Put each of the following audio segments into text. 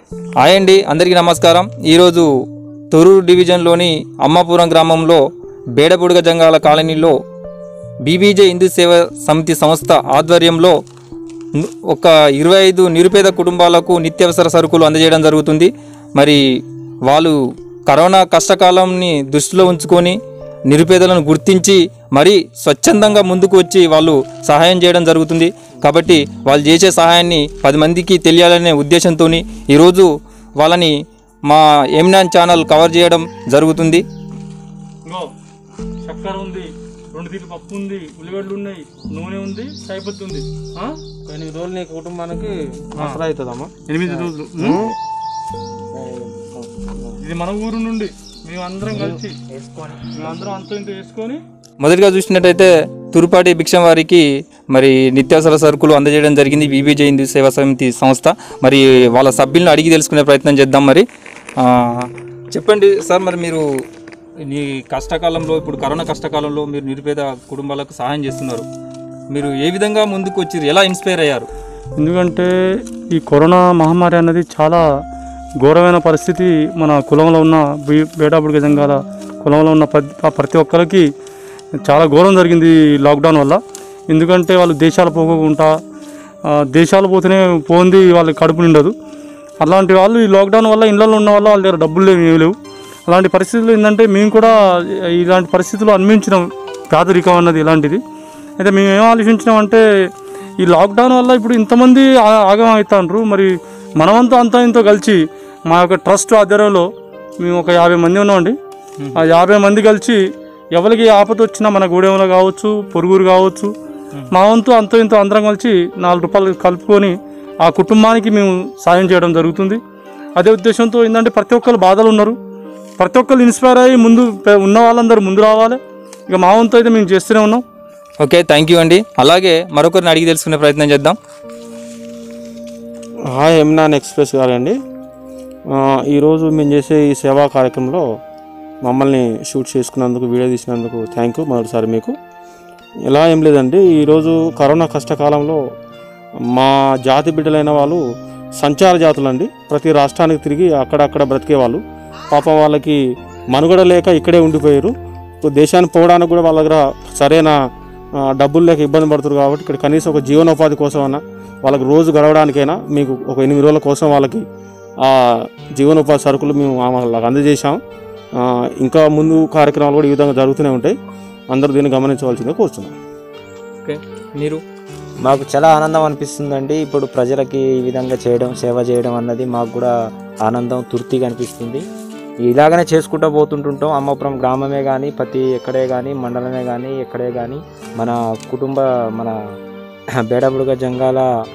Hi అండి అందరికీ నమస్కారం ఈరోజు తొరూరు డివిజన్లోని అమ్మాపురం గ్రామంలో బేడబుడుగ జంగాల కాలనీలో బీబీజే హిందూ సేవ సమితి సంస్థ ఆధ్వర్యంలో ను- ఒక ఇరవై ఐదు నిరుపేద కుటుంబాలకు నిత్యావసర సరుకులు అందజేయడం జరుగుతుంది మరి వాళ్ళు కరోనా కష్టకాలంని దృష్టిలో ఉంచుకొని నిరుపేదలను గుర్తించి మరీ స్వచ్ఛందంగా ముందుకు వచ్చి వాళ్ళు సహాయం చేయడం జరుగుతుంది కాబట్టి వాళ్ళు చేసే సహాయాన్ని పది మందికి తెలియాలనే ఉద్దేశంతో ఈరోజు వాళ్ళని మా ఎమ్నాన్ ఛానల్ కవర్ చేయడం జరుగుతుంది ఇంకో చక్కెర ఉంది రెండు తీరు పప్పు ఉంది ఉల్లిగడ్డలు ఉన్నాయి నూనె ఉంది సైపత్తి ఉంది ఆ? ఎనిమిది రోజులు నీ కుటుంబానికి మసలా అవుతుందమ్మా ఎనిమిది రోజులు ఇది మన ఊరు నుండి మేమందరం కలిసి మేమందరం అంత ఇంత వేసుకొని మొదటిగా చూసినట్టయితే తురుపాటి భిక్షం వారికి మరి నిత్యావసర సరుకులు అందజేయడం జరిగింది బీబీజే హిందూ సేవా సమితి సంస్థ మరి వాళ్ళ సభ్యులను అడిగి తెలుసుకునే ప్రయత్నం చేద్దాం మరి ఆ, చెప్పండి సార్ మరి మీరు ఈ కష్టకాలంలో ఇప్పుడు కరోనా కష్టకాలంలో మీరు నిరుపేద కుటుంబాలకు సహాయం చేస్తున్నారు మీరు ఏ విధంగా ముందుకు వచ్చి ఎలా ఇన్స్పైర్ అయ్యారు ఎందుకంటే ఈ కరోనా మహమ్మారి అన్నది చాలా ఘోరమైన పరిస్థితి మన కులంలో ఉన్న బీ- బేడాబుడిగ జంగాల కులంలో ఉన్న ప్రతి ప్రతి ఒక్కరికి చాలా ఘోరం జరిగింది ఈ లాక్డౌన్ వల్ల ఎందుకంటే వాళ్ళు దేశాలు పోకుండా ఆ, దేశాలు పోతేనే పోంది వాళ్ళకి కడుపు నిండదు అలాంటి వాళ్ళు ఈ లాక్డౌన్ వల్ల ఇళ్ళలో ఉన్న వల్ల వాళ్ళ దగ్గర డబ్బులు లేవు ఏమీ లేవు అలాంటి పరిస్థితులు ఏంటంటే మేము కూడా ఇలాంటి పరిస్థితులు అనుభవించినాం పేదరికం అన్నది ఇలాంటిది అయితే మేము ఏం ఆలోచించినామంటే ఈ లాక్డౌన్ వల్ల ఇప్పుడు ఇంతమంది ఆ- ఆగమం అవుతాండ్రు మరి మనమంతా అంతా ఇంతో కలిసి మా యొక్క ట్రస్ట్ ఆధ్వర్యంలో మేము ఒక యాభై మంది ఉన్నామండి ఆ యాభై మంది కలిసి ఎవరికి ఆపద వచ్చినా మన గూడెంలో కావచ్చు పొరుగురు కావచ్చు మా వంతు అంతో ఇంతో అందరం కలిసి నాలుగు రూపాయలు కలుపుకొని ఆ కుటుంబానికి మేము సాయం చేయడం జరుగుతుంది అదే ఉద్దేశంతో ఏంటంటే ప్రతి ఒక్కరు బాధలు ఉన్నారు ప్రతి ఒక్కరు ఇన్స్పైర్ అయ్యి ముందు పె- ఉన్న వాళ్ళందరూ ముందు రావాలి ఇక మా వంతు అయితే మేము చేస్తూనే ఉన్నాం ఓకే థ్యాంక్ యూ అండి అలాగే మరొకరిని అడిగి తెలుసుకునే ప్రయత్నం చేద్దాం హాయ్ ఎమ్నాన్ ఎక్స్ప్రెస్ గారండి ఆ, ఈరోజు మేము చేసే ఈ సేవా కార్యక్రమంలో మమ్మల్ని షూట్ చేసుకున్నందుకు వీడియో తీసినందుకు థ్యాంక్ యూ మరోసారి మీకు ఇలా ఏం లేదండి ఈరోజు కరోనా కష్టకాలంలో మా జాతి బిడ్డలైన వాళ్ళు సంచార జాతులండి ప్రతి రాష్ట్రానికి తిరిగి అక్కడక్కడ బ్రతికేవాళ్ళు పాపం వాళ్ళకి మనుగడ లేక ఇక్కడే ఉండిపోయారు ఇప్పుడు దేశానికి పోవడానికి కూడా వాళ్ళ దగ్గర సరైన ఆ, డబ్బులు లేక ఇబ్బంది పడుతున్నారు కాబట్టి ఇక్కడ కనీసం ఒక జీవనోపాధి కోసం అన్నా వాళ్ళకి రోజు గడవడానికైనా మీకు ఒక ఎనిమిది రోజుల కోసం వాళ్ళకి ఆ జీవనోపాధి సరుకులు మేము ఆ వాళ్ళకి అందజేశాం ఆ, ఇంకా ముందు కార్యక్రమాలు కూడా ఈ విధంగా జరుగుతూనే ఉంటాయి అందరూ దీన్ని గమనించవలసిందిగా కోరుతున్నాం ఓకే మీరు మాకు చాలా ఆనందం అనిపిస్తుందండి ఇప్పుడు ప్రజలకి ఈ విధంగా చేయడం సేవ చేయడం అన్నది మాకు కూడా ఆనందం తృప్తిగా అనిపిస్తుంది ఇలాగనే చేసుకుంటూ పోతుంటుంటాం అమ్మపురం గ్రామమే కానీ ప్రతి ఎక్కడే కానీ మండలమే కానీ ఎక్కడే కానీ మన కుటుంబ మన బేడబుడుగ జంగాల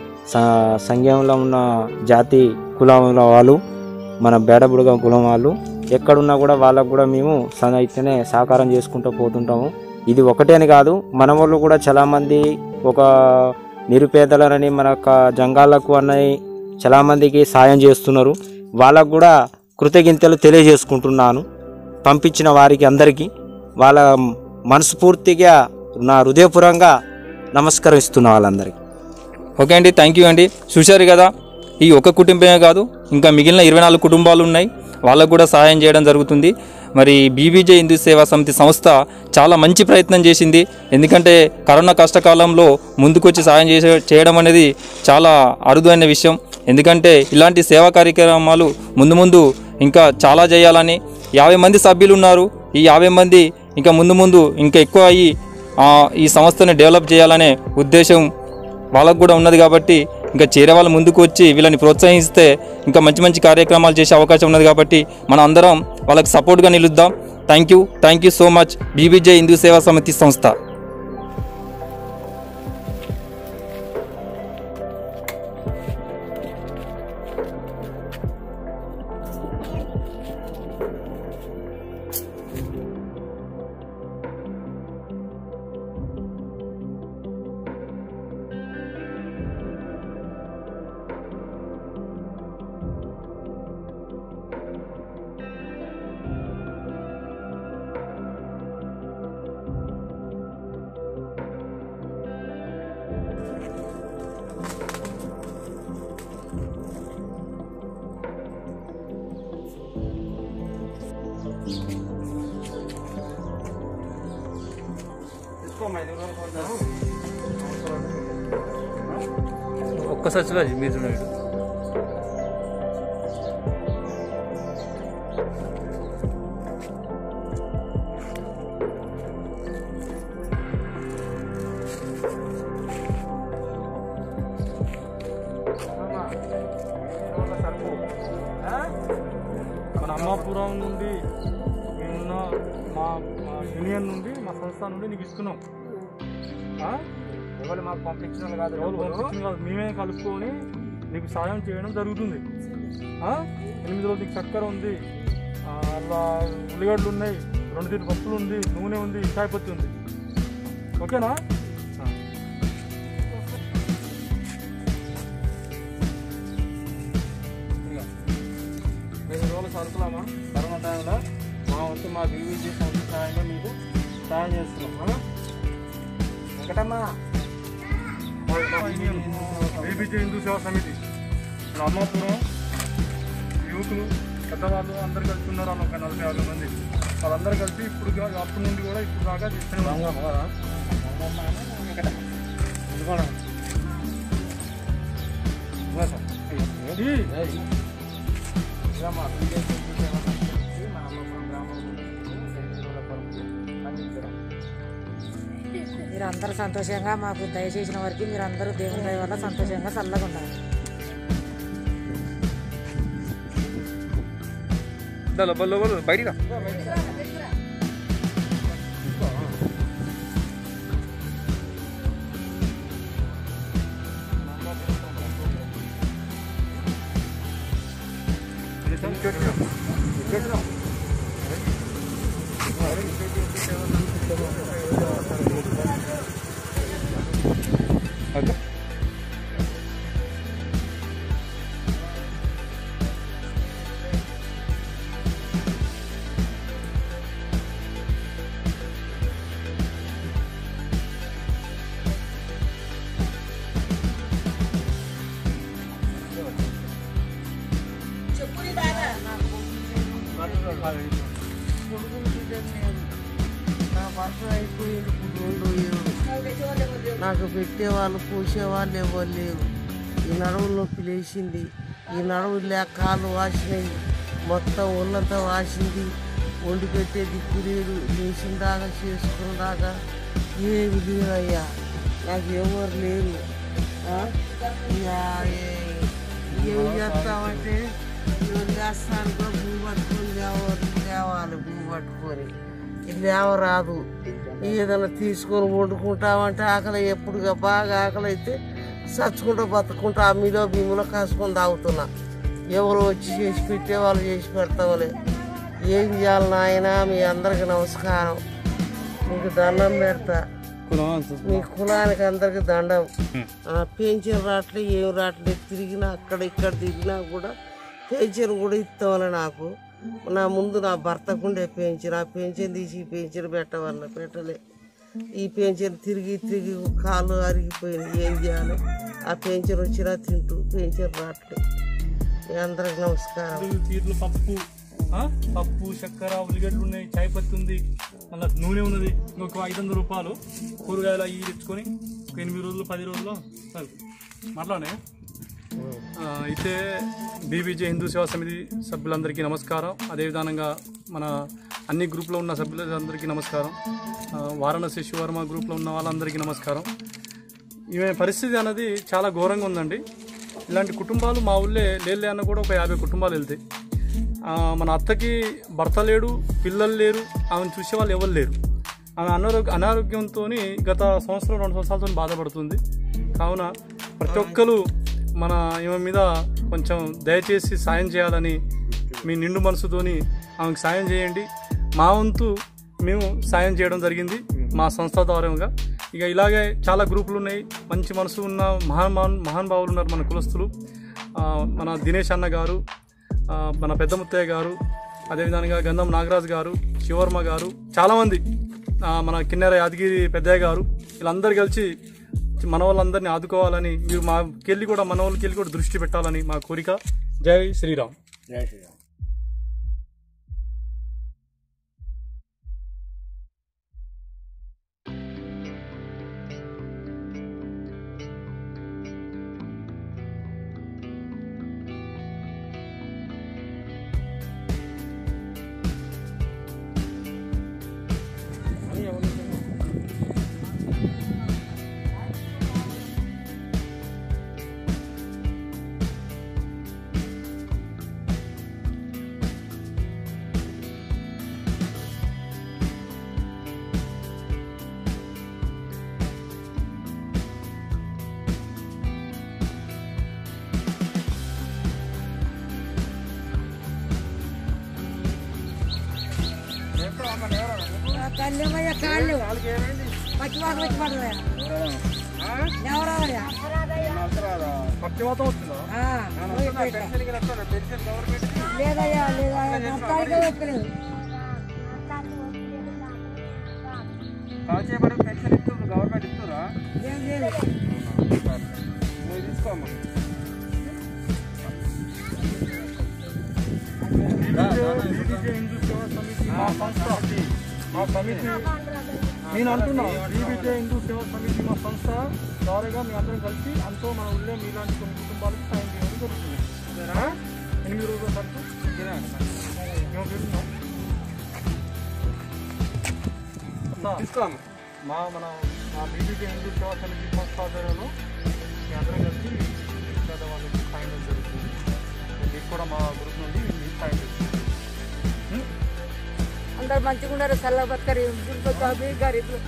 స- సంఘంలో ఉన్న జాతి కులంలో వాళ్ళు మన బేడబుడుగ కులం వాళ్ళు ఎక్కడున్నా కూడా వాళ్ళకు కూడా మేము స- ఇట్లనే సహకారం చేసుకుంటూ పోతుంటాము ఇది ఒకటే అని కాదు మన వాళ్ళు కూడా చాలామంది ఒక నిరుపేదలనని మన క- జంగాలకు అన్నది చాలామందికి సాయం చేస్తున్నారు వాళ్ళకు కూడా కృతజ్ఞతలు తెలియజేసుకుంటున్నాను పంపించిన వారికి అందరికీ వాళ్ళ మనస్ఫూర్తిగా నా హృదయపూర్వంగా నమస్కరిస్తున్నా వాళ్ళందరికీ ఓకే అండి థ్యాంక్ యూ అండి చూశారు కదా ఈ ఒక్క కుటుంబమే కాదు ఇంకా మిగిలిన ఇరవై నాలుగు కుటుంబాలు ఉన్నాయి వాళ్ళకు కూడా సహాయం చేయడం జరుగుతుంది మరి బీబీజే హిందూ సేవా సమితి సంస్థ చాలా మంచి ప్రయత్నం చేసింది ఎందుకంటే కరోనా కష్టకాలంలో ముందుకొచ్చి సహాయం చేసే చేయడం అనేది చాలా అరుదైన విషయం ఎందుకంటే ఇలాంటి సేవా కార్యక్రమాలు ముందు ముందు ఇంకా చాలా చేయాలని యాభై మంది సభ్యులు ఉన్నారు ఈ యాభై మంది ఇంకా ముందు ముందు ఇంకా ఎక్కువ అయ్యి ఆ, ఈ సంస్థని డెవలప్ చేయాలనే ఉద్దేశం వాళ్ళకు కూడా ఉన్నది కాబట్టి ఇంకా చేరే వాళ్ళు ముందుకు వచ్చి వీళ్ళని ప్రోత్సహిస్తే ఇంకా మంచి మంచి కార్యక్రమాలు చేసే అవకాశం ఉన్నది కాబట్టి మనం అందరం వాళ్ళకి సపోర్ట్గా నిలుద్దాం thank you thank you so much BBJ Hindu Seva Samiti సంస్థ ఒక్కసారి చూడాలి మీరు చూడండి మన అమ్మాపురం నుండి మేమున్న మా మా యూనియన్ నుండి మా సంస్థ నుండి నీకు ఇస్తున్నాం ఆ? ఎవరు మాకు పంపించిన వాళ్ళు కాదు ఎవరు పంపించింది కాదు మేమే కలుపుకొని నీకు సాయం చేయడం జరుగుతుంది ఆ? ఎనిమిది రోజులు నీకు చక్కెర ఉంది ఆ, అలా ఉల్లిగడ్డలు ఉన్నాయి రెండు తీరు పప్పులు ఉంది నూనె ఉంది చాయ్ పత్తి ఉంది ఓకేనా ఆ. ఇక. ఎనిమిది రోజులు సరుకులామా కరోనా టైంలో మా వంతు మా బీవీజీ సంస్థ సాయంగా మీకు సాయం చేస్తున్నాం ఆ? వెంకటమ్మా బీబీజీ హిందూ సేవా సమితి మన అమ్మాపురం యువకులు పెద్దవాళ్ళు అందరు కలిసి ఉన్నారు వాళ్ళు ఒక నలభై యాభై మంది వాళ్ళందరూ కలిసి ఇప్పుడు గా- అప్పటి నుండి కూడా ఇప్పుడు దాకా చేస్తున్నాం ఇలా మా బీజేపీ సేవా సమితి మన అమ్మపురం గ్రామంలో ఎనిమిది రోజుల కొరకు అందించడం మీరు అందరూ సంతోషంగా మాకు దయచేసిన వారికి మీరు అందరూ దేవుని దయ వల్ల సంతోషంగా చల్లగా ఉండాలి బయటికి ఓకే నా భర్త అయిపోయింది ఇప్పుడు రెండు ఏళ్ళు నాకు పెట్టేవాళ్ళు పూసేవాళ్ళు ఎవరు లేరు ఈ నడుము నొప్పి లేచింది ఈ నడుము లేక కాళ్ళు వాసినాయి మొత్తం ఒళ్ళంతా వాసింది వండి పెట్టే దిక్కు లేదు లేచిన దాకా చేసుకున్న దాకా ఏమి లేదయ్యా నాకు ఎవరు లేరు ఆ? ఇక ఏ- ఏం చేస్తామంటే ఇవి లేస్తాను కూడా భూమి పట్టుకొని లేవాలి లేవాలి భూమి పట్టుకొని ఇది లేవరాదు ఏదైనా తీసుకొని వండుకుంటామంటే ఆకలి ఎప్పుడుగా బాగా ఆకలి అయితే చచ్చుకుంటూ బతుకుంటా ఆ మీలో భీములో కాసుకొని తాగుతున్నా ఎవరు వచ్చి చేసి పెట్టే వాళ్ళు చేసి పెడతావులే ఏం చేయాలి నాయన మీ అందరికి నమస్కారం మీకు దండం పెడతా మీ కులానికి అందరికి దండం ఆ పెన్షన్ రావట్లే ఏం రావట్లేదు తిరిగినా అక్కడ ఇక్కడ తిరిగినా కూడా పెన్షన్ కూడా ఇస్తామని నాకు నా ముందు నా భర్తకుండే పెన్షన్ ఆ పెన్షన్ తీసి ఈ పెన్షన్ పెట్టవల్ల పెట్టలే ఈ పెన్షన్ తిరిగి తిరిగి కాళ్ళు అరిగిపోయింది ఏం చేయాలి ఆ పెన్షన్ వచ్చినా తింటూ పెన్షన్ రావట్లేదు మీ అందరికి నమస్కారం ఐదు తీర్లు పప్పు ఆ? పప్పు చక్కెర ఉల్లిగడ్డలు ఉన్నాయి చాయ్ పత్తి ఉంది మళ్ళీ నూనె ఉన్నది ఇంకొక ఐదు వందల రూపాయలు కూరగాయలు అవి తెచ్చుకొని ఒక ఎనిమిది రోజులు పది రోజులు సరే మాట్లాడే అయితే బీబీజే హిందూ సేవా సమితి సభ్యులందరికీ నమస్కారం అదేవిధంగా మన అన్ని గ్రూప్లో ఉన్న సభ్యులందరికీ నమస్కారం ఆ, వారణాసి శివర్మ గ్రూప్లో ఉన్న వాళ్ళందరికీ నమస్కారం ఈమె పరిస్థితి అనేది చాలా ఘోరంగా ఉందండి ఇలాంటి కుటుంబాలు మా ఊళ్ళే లేలే అన్న కూడా ఒక యాభై కుటుంబాలు వెళ్తాయి ఆ, మన అత్తకి భర్త లేడు పిల్లలు లేరు ఆమెను చూసే వాళ్ళు ఎవరు లేరు ఆమె అనారోగ్య అనారోగ్యంతో గత సంవత్సరం రెండు సంవత్సరాలతో బాధపడుతుంది కావున ప్రతి ఒక్కరు మన ఈమె మీద కొంచెం దయచేసి సాయం చేయాలని మీ నిండు మనసుతోని ఆమెకు సాయం చేయండి మా వంతు మేము సాయం చేయడం జరిగింది మా సంస్థ ద్వారంగా ఇక ఇలాగే చాలా గ్రూపులు ఉన్నాయి మంచి మనసు ఉన్న మహాన్ మహానుభావులు ఉన్నారు మన కులస్తులు ఆ, మన దినేష్ అన్న గారు ఆ, మన పెద్ద ముత్తయ్య గారు అదేవిధంగా గంధం నాగరాజు గారు శివర్మ గారు చాలామంది ఆ, మన కిన్నెర యాదగిరి పెద్దయ్య గారు వీళ్ళందరూ కలిసి మన వాళ్ళందరినీ ఆదుకోవాలని మీరు మాకెళ్ళి కూడా మన వాళ్ళకి వెళ్ళి కూడా దృష్టి పెట్టాలని మా కోరిక జై శ్రీరామ్ జై శ్రీరామ్ కళ్ళేమయ్యా కాళ్ళు పచ్చి వాసన వచ్చి పడదయ్యా ఎవరాదయ్యా లేదయ్యా లేదా మొత్తానికే ఒక్కలేదు ఏం లేదు మా సమితి నేను అంటున్నా బీబీజే హిందూ సేవా సమితి మా సంస్థ ద్వారాగా మీ అందరం కలిసి అంతో మన ఊళ్ళో మీలాంటి కొన్ని కుటుంబాలకు సాయం చేయడం జరుగుతుంది ఆ? ఎనిమిది రోజుల సరుకు మేము పెడుతున్నాం. వస్తా. మా మన మా బీబీజే హిందూ సేవా సమితి సంస్థ ఆధ్వర్యంలో మీ అందరం కలిసి పేదవాళ్ళకి సాయం చేయడం జరుగుతుంది మీకు కూడా మా గ్రూప్ నుండి మీకు సాయం చేస్తుంది అందరు మంచిగా ఉన్నారు చల్ల బతకరి గరీబ్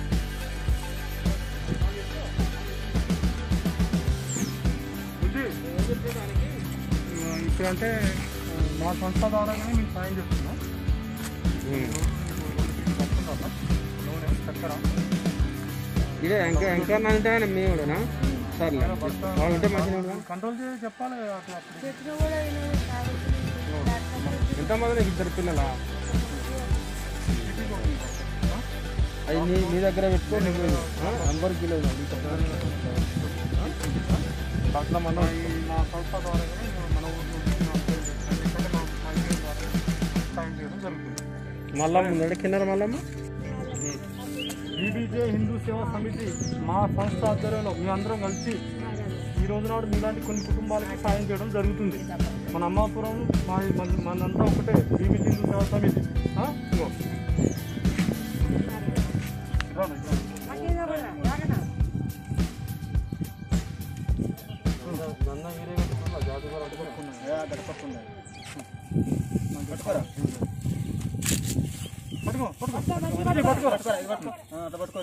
బుద్ధి ఇప్పుడు అంటే మా సంస్థ ద్వారానే మేము సాయం చేస్తున్నాం నూనె చక్కెర ఇదే ఇంకా ఇంకా అంటే మేము కూడానా సర్లే వాళ్ళు ఉంటే మంచిగా కంట్రోల్ చేసి చెప్పాలి అట్లా అప్పుడు. ఎంతమంది ఇద్దరు పిల్లలా అది నీ నీ దగ్గర పెట్టుకో నువ్వు నంబర్ కిలో అట్లా మన ఈ మా సంస్థ ద్వారానే మన ఊరు నుండి మా ఎందుకంటే మా మా యూనియన్ ద్వారా సాయం చేయడం జరుగుతుంది మళ్ళా ముందర కింద మళ్ళమ్మ బీబీజే హిందూ సేవా సమితి మా సంస్థ ఆధ్వర్యంలో మీ అందరం కలిసి ఈ రోజు నాడు మీలాంటి కొన్ని కుటుంబాలకి సాయం చేయడం జరుగుతుంది మన అమ్మాపురం మా మన- మనంతా ఒకటే బీబీజే హిందూ సేవా సమితి ఆ? ఇదిగో. ఇదిగోండి, ఇదిగోండి. పట్టుకో పట్టుకో ఇది పట్టుకో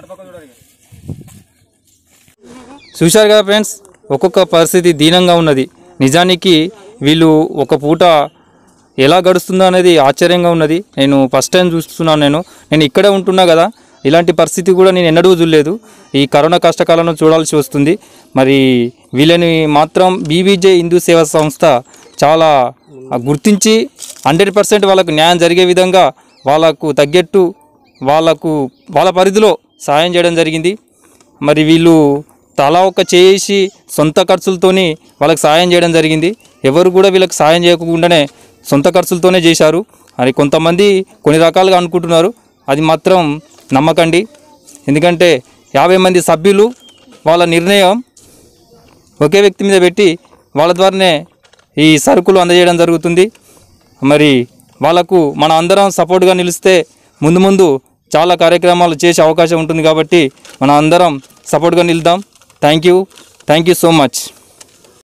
చూశారు కదా ఫ్రెండ్స్ ఒక్కొక్క పరిస్థితి దీనంగా ఉన్నది నిజానికి వీళ్ళు ఒక పూట ఎలా గడుస్తుందో అనేది ఆశ్చర్యంగా ఉన్నది నేను ఫస్ట్ టైం చూస్తున్నాను నేను నేను ఇక్కడే ఉంటున్నా కదా ఇలాంటి పరిస్థితి కూడా నేను ఎన్నడూ చూడలేదు ఈ కరోనా కష్టకాలంలో చూడాల్సి వస్తుంది మరి వీళ్ళని మాత్రం బీబీజే హిందూ సేవా సంస్థ చాలా గుర్తించి హండ్రెడ్ పర్సెంట్ వాళ్ళకు న్యాయం జరిగే విధంగా వాళ్ళకు తగ్గట్టు వాళ్ళకు వాళ్ళ పరిధిలో సాయం చేయడం జరిగింది మరి వీళ్ళు తలా ఒక చేసి సొంత ఖర్చులతోని వాళ్ళకి సాయం చేయడం జరిగింది ఎవరు కూడా వీళ్ళకి సాయం చేయకుండానే సొంత ఖర్చులతోనే చేశారు మరి కొంతమంది కొన్ని రకాలుగా అనుకుంటున్నారు అది మాత్రం నమ్మకండి ఎందుకంటే యాభై మంది సభ్యులు వాళ్ళ నిర్ణయం ఒకే వ్యక్తి మీద పెట్టి వాళ్ళ ద్వారానే ఈ సరుకులు అందజేయడం జరుగుతుంది మరి వాళ్ళకు మన అందరం సపోర్ట్గా నిలిస్తే ముందు ముందు చాలా కార్యక్రమాలు చేసే అవకాశం ఉంటుంది కాబట్టి మన అందరం సపోర్ట్గా నిలుద్దాం thank you thank you so much